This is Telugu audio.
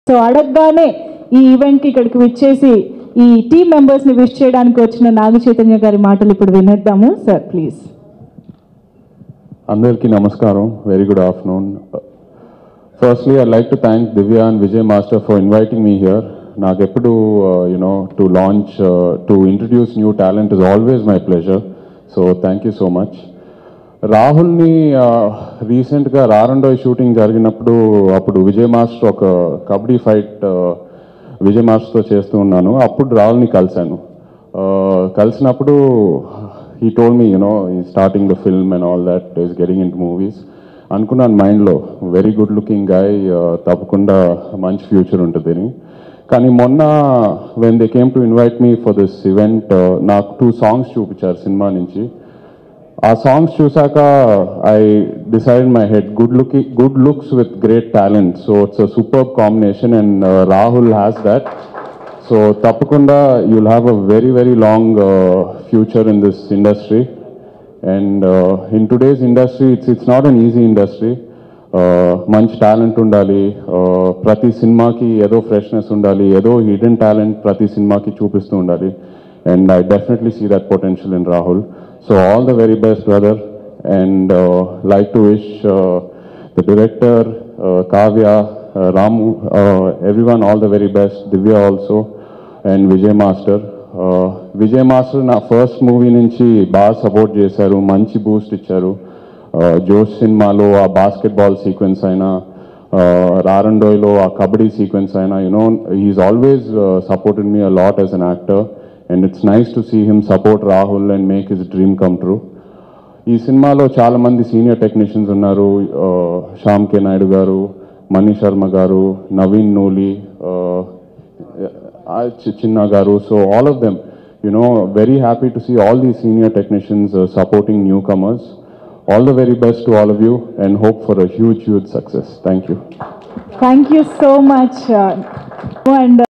సో అడగగానే ఈ ఈవెంట్కి ఇక్కడికి విచ్చేసి ఈ టీమ్ మెంబర్స్ని విష్ చేయడానికి వచ్చిన నాగ చైతన్య గారి మాటలు ఇప్పుడు వినేద్దాము సార్ ప్లీజ్ అందరికీ నమస్కారం very good afternoon firstly I like to thank Divya and Vijay master for inviting me here నాకు ఎప్పుడు you know to launch to introduce new talent is always my pleasure so thank you so much రాహుల్ని రీసెంట్గా రారండోయ్ షూటింగ్ జరిగినప్పుడు అప్పుడు విజయ్ మాస్టర్ ఒక కబడ్డీ ఫైట్ విజయ్ మాస్టర్తో చేస్తూ ఉన్నాను అప్పుడు రాహుల్ని కలిశాను Uh, కలిసినప్పుడు హీ టోల్ మీ యునో ఈ starting the film and all that is getting in movies అనుకున్నాను మైండ్లో వెరీ గుడ్ లుకింగ్ గాయ్ తప్పకుండా మంచి ఫ్యూచర్ ఉంటుంది అని కానీ మొన్న when they came to invite me for this event నాకు టూ సాంగ్స్ చూపించారు సినిమా నుంచి ఆ సాంగ్స్ చూసాక I decide my head good look good looks with great talent so it's a super combination and Rahul has that so తప్పకుండా you'll have a very very long future in this industry and in today's industry it's it's not an easy industry మంచి టాలెంట్ ఉండాలి uh, ప్రతి సినిమాకి ఏదో ఫ్రెష్నెస్ ఉండాలి ఏదో హిడెన్ టాలెంట్ ప్రతి సినిమాకి చూపిస్తూ ఉండాలి and I definitely see that potential in Rahul so all the very best brother and like to wish the director, uh, Kavya, uh, Ramu, uh, everyone, all the very best. Divya also, and Vijay Master. Uh, Vijay master నా ఫస్ట్ మూవీ నుంచి బాగా సపోర్ట్ చేశారు మంచి బూస్ట్ ఇచ్చారు Uh, జోష్ సినిమాలో ఆ బాస్కెట్ బాల్ సీక్వెన్స్ అయినా రారండోయ్లో ఆ కబడ్డీ సీక్వెన్స్ అయినా you know he is always supported me a lot as an actor and it's nice to see him support Rahul and make his dream come true ఈ సినిమాలో చాలా మంది సీనియర్ టెక్నీషియన్స్ ఉన్నారు ఆ, శ్యామ్ కే నాయుడు గారు మణి శర్మ గారు నవీన్ నూలి ఆ, ఆ చి- Chinna garu so all of them you know very happy to see all the senior technicians supporting newcomers all the very best to all of you and hope for a huge huge success thank you thank you so much and